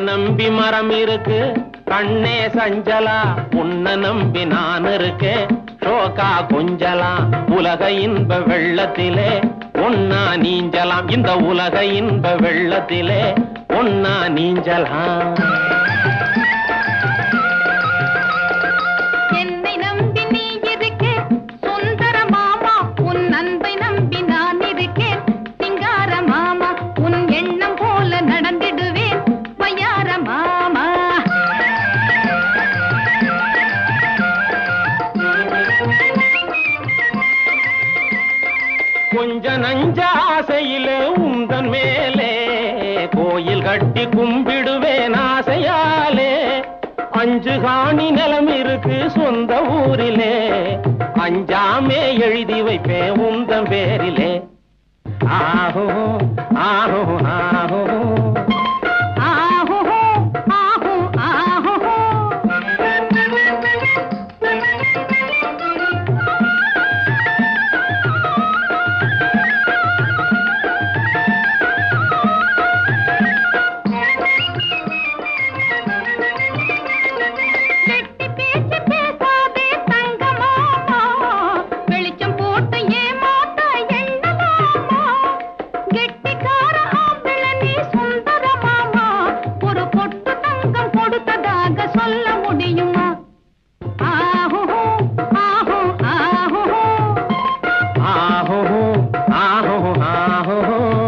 நம்பி மரம் இருக்கு கண்ணே சஞ்சலா உன்னை நம்பி நான் இருக்கேன் ஷோகா கொஞ்சலா உலக இன்ப வெள்ளத்திலே ஒன்னா நீஞ்சலாம் இந்த உலக இன்ப வெள்ளத்திலே ஒன்னா நீஞ்சலாம் என்னை நம்பி நீ இருக்க சுந்தர மாமா உன் அன்பை நம்பி நான் இருக்கேன் சிங்கார மாமா உன் எண்ணம் போல நடந்திடுவேன் பையார மாமா கொஞ்ச நஞ்ச ஆசையிலே உந்தன் மேலே கோயில் கட்டி கும்பிடுவேன் ஆசையாலே அஞ்சு காணி நிலம் இருக்கு சொந்த ஊரிலே அஞ்சாமே எழுதி வைப்பேன் உந்தன் பேரிலே ஆஹோ ஆஹோ ஆஹோ ஆஹோ ஆஹோ ஆஹோ கெட்டி பேச்சு பேசாதே தங்கமாமா வெளிச்சம் போட்டு ஏமாத்த எண்ணலாமா கெட்டிக்கார ஆம்பிள நீ சுந்தரமாமா ஒரு பொட்டு தங்கம் கொடுத்ததாக சொல்ல முடியுமா ஆஹோ ஆஹோ ஆஹோ ஆஹோ ஆஹோ ஆஹோ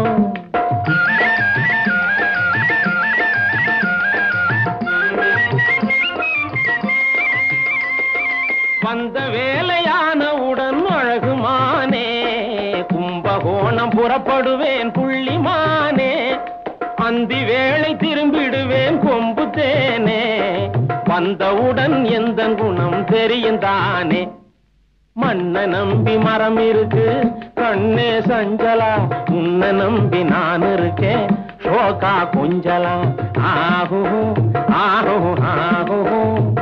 வந்த வேலையானவுடன் அழகுமானே கும்பகோணம் புறப்படுவேன் புள்ளிமானே அந்தி வேளை திரும்பிடுவேன் கொம்பு தேனே வந்தவுடன் எந்த குணம் தெரியும் தானே மண்ண நம்பி மரம் இருக்கு கண்ணே சஞ்சலா உன்னை நம்பி நான் இருக்கேன் ஷோகா கொஞ்சலா ஆஹோ ஆஹோ ஆஹோ